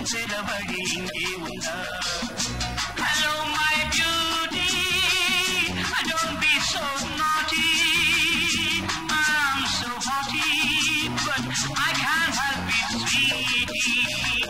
பெற வழி இங்கே உண்டா Hello my beauty don't be so naughty I'm so haughty but I can't help it sweetie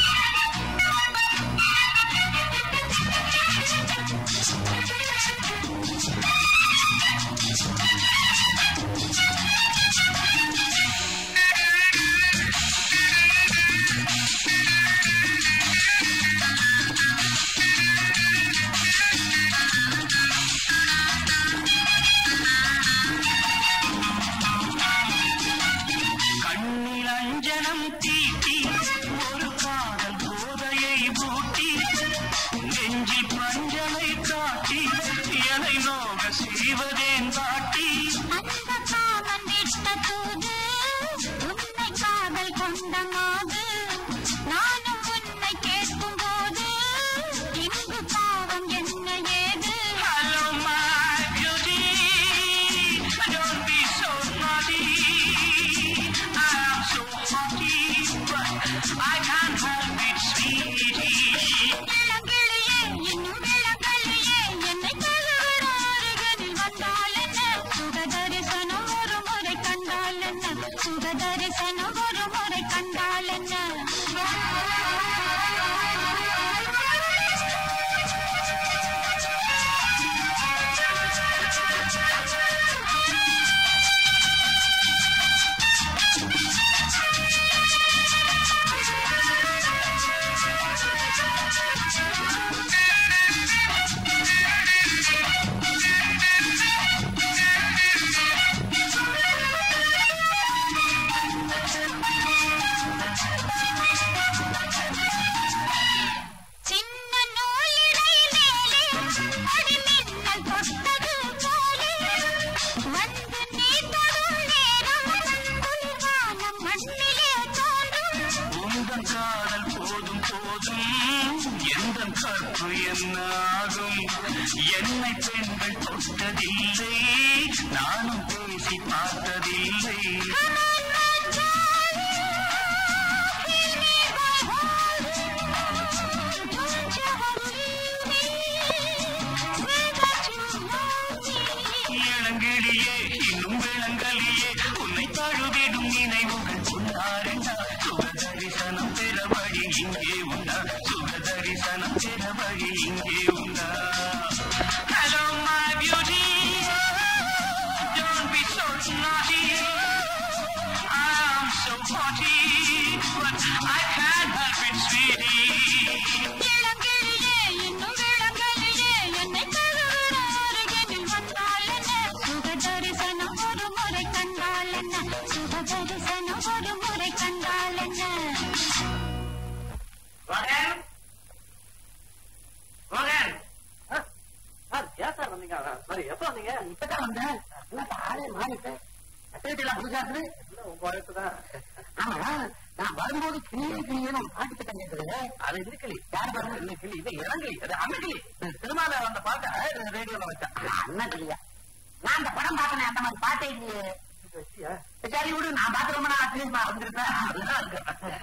கண்ணில் அஞ்சனம் தீட்டி ஒரு காதல் போதையை பூட்டி நெஞ்சில் பஞ்சனை காட்டி என்னை நோக செய்வதேன் காட்டி அந்த காமன் விட்ட தூது உன்னை காதல் கொண்ட மாது நானும் உன்னை கேட்கும் போது இங்கு பாவம் என்ன ஏது Hello my beauty don't be so naughty I'm so haughty but I can't help it sweetie இளங்கிளியே இன்னும் விளங்கலியே என்னை தழுவிட அருகில் வந்தால் என்ன சுக தரிசனம் ஒரு முறை கண்டால் என்ன சுக தரிசனம் ஒரு முறை கண்டால் என்ன சின்ன நூலிடை மேலே அடிமின்னல் தொட்டது போலே வந்து நீ தொடும் நேரம் குளிர்வானம் மண்ணிலே தோன்றும் உந்தன் காதல் போதும் போதும் எந்த கற்பு என்ன ஆகும் என்னை பெண்கள் தொட்டதில்லை நானும் பேசி பார்த்ததில்லை இளங்கிளியே இன்னும் விளங்கலியே உன்னை தழுவிடும் நினைவுகள் உண்டாரெண்டா சுக தரிசனம் பெற வழி இங்கே உண்டா சுக தரிசனம் பெற வழி இங்கே உண்டா Hello my beauty don't be so naughty I'm so haughty but I can't help it sweetie இளங்கிளியே இன்னும் விளங்கலியே என்னை தழுவிட அருகில் வந்தால் என்ன சுக தரிசனம் ஒரு முறை கண்டால் என்ன சுக தரிசனம் ஒரு முறை கண்டால் என்ன மகன் மகன் ஏன் சார் வந்தீங்க சாரி எப்ப வந்தீங்க இப்பதான் வந்தேன் என்னப்பா ஆளே மாறிட்டேன் செக்ரட்டரிலாம் புதுசா இருக்குது இல்ல உங்க வயசு தான் ஆமா நான் வரும்போது கிளியே கிளியே நான் பாட்டு கிட்ட கேட்குது அது இந்த கிளி யார் பாருங்க இந்த கிளி இது இளங்கிளி அது அம்மகிளி திருமால வந்த பாட்ட ரேடியோல வச்சேன் அண்ணன் கிளியா நான் அந்த படம் பார்த்தேனே அந்த மாதிரி பாட்டே இல்லையே வச்சியா சரி விடு நான் பார்த்து ரொம்ப நாள் ஆச்சரியமா வந்திருப்பேன் அதுதான் இருக்கு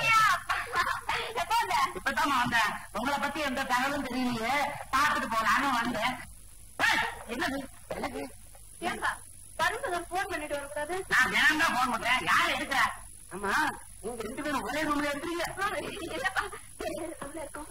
இப்பதான் வந்தேன் உங்களை பத்தி எந்த தகவலும் தெரியலையே பார்த்துட்டு போலான்னு வந்தேன் ஏய், என்னது எனக்கு ஏன்பா வரும்போது போன் பண்ணிட்டு வரக்கூடாது நான் தினம் தான் போன் பண்றேன் யார் எடுக்கிறா ஆமா நீங்க ரெண்டு பேரும் ஒரே ரூம்ல எடுக்கிறீங்க இல்லப்பா இருக்கும்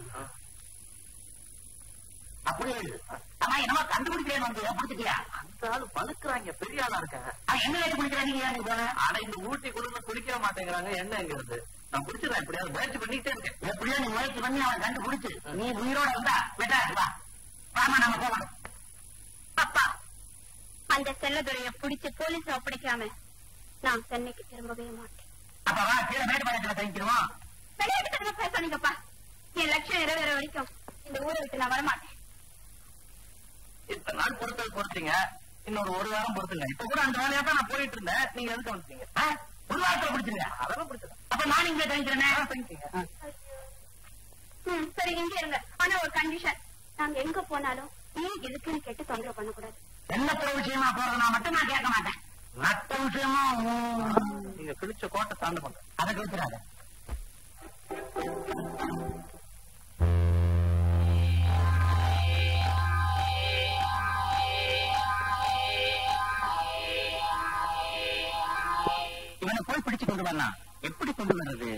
அப்படியே இரு. ஆமா என்னமா கண்டுபிடிக்கிறேன் வந்து பிடிச்சிட்டியா அந்த ஆளு பழுக்குறாங்க பெரிய ஆளா இருக்காங்க அவன் என்ன வேலை பிடிக்கிறாங்க ஏன் நீ போன ஆனா இந்த ஊட்டி குடும்பம் குடிக்க மாட்டேங்கிறாங்க என்ன எங்க இருந்து நான் குடிச்சிடறேன் எப்படியாவது முயற்சி பண்ணிட்டே இருக்கேன் எப்படியோ நீ முயற்சி பண்ணி அவன் கண்டுபிடிச்சு நீ உயிரோட இருந்தா பெட்டா வா வாமா நம்ம போலாம் அப்பா அந்த செல்லதுரைய பிடிச்சு போலீஸ் ஒப்படைக்காம நான் சென்னைக்கு திரும்பவே மாட்டேன் அப்ப வா கீழே மேட்டுப்பாளையத்துல தங்கிக்கிறோம் விளையாட்டு பேசாதீங்கப்பா என் லட்சியம் நிறைவேற வரைக்கும் இந்த ஊரை விட்டு நான் வரமாட்டேன் இத்தனை நாள் பொறுத்தது பொறுத்தீங்க இன்னொரு ஒரு வாரம் பொறுத்துங்க இப்ப கூட அந்த வேலையா தான் நான் போயிட்டு இருந்தேன் நீங்க எதுக்கு வந்துட்டீங்க ஆ? ஒரு வாரத்துல பிடிச்சிருங்க அதெல்லாம் பிடிச்சது அப்ப நான் இங்கே தங்கிக்கிறேனே ம், சரி இங்க இருங்க ஆனா ஒரு கண்டிஷன் நாங்க எங்க போனாலும் ஏன் எதுக்குன்னு கேட்டு தொந்தரவு பண்ணக்கூடாது என்னத்த விஷயமா போறதுனா மட்டும் நான் கேட்க மாட்டேன் மத்த விஷயமா உம், நீங்க கிழிச்ச கோட்டை தாண்ட மாட்டேன் அதை கேட்கிறாத கொண்டு வரனா எப்படி கொண்டு வர்றது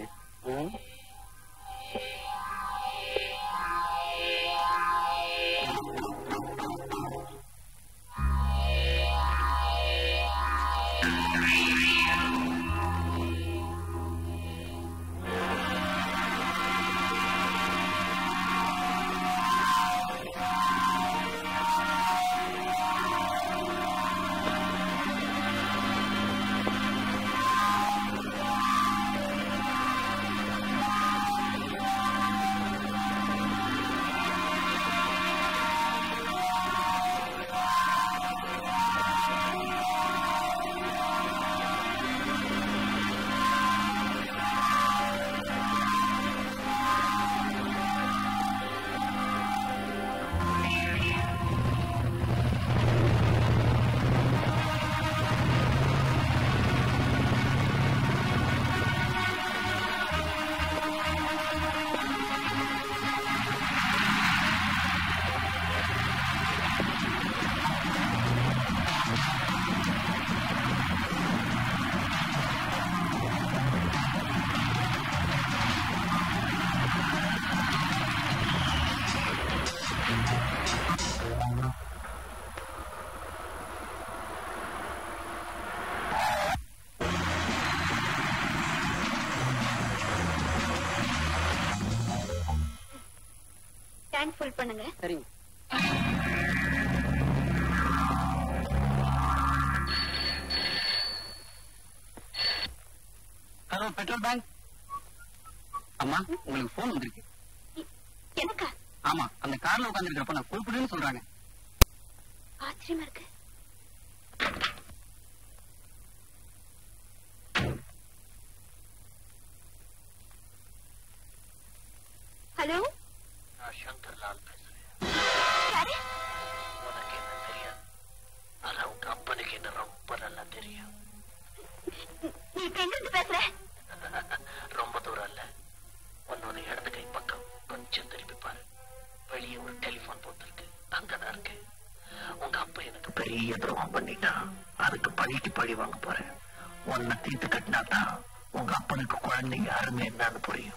டேங்க் ஃபுல் பண்ணுங்க சரிங்க ஹலோ பெட்ரோல் பேங்க் அம்மா உங்களுக்கு போன் வந்திருக்கு எனக்கா ஆமா அந்த கார்ல உட்காந்துருக்கிறப்ப நான் கூப்பிடுன்னு சொல்றாங்க ஆச்சரியமா இருக்கு ஹலோ நான் சங்கர் லால் பேசுறேன் யாரு உனக்கு என்ன தெரியாது ஆனா உங்க அப்பனுக்கு என்ன ரொம்ப நல்லா தெரியும் நீ இப்ப எங்க இருந்து பேசுற ரொம்ப தூரம் இல்ல உன்னோட இடது கை பக்கம் கொஞ்சம் திருப்பி பாரு வெளியே ஒரு டெலிபோன் போட்டு இருக்கு அங்கதான் இருக்கு உங்க அப்பா எனக்கு பெரிய துரோகம் பண்ணிட்டான் அதுக்கு பழிக்கு பழி வாங்க போறேன் உன்னை தீர்த்து கட்டினா தான் உங்க அப்பனுக்கு குழந்தைங்க அருமை என்னன்னு புரியும்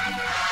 ஆ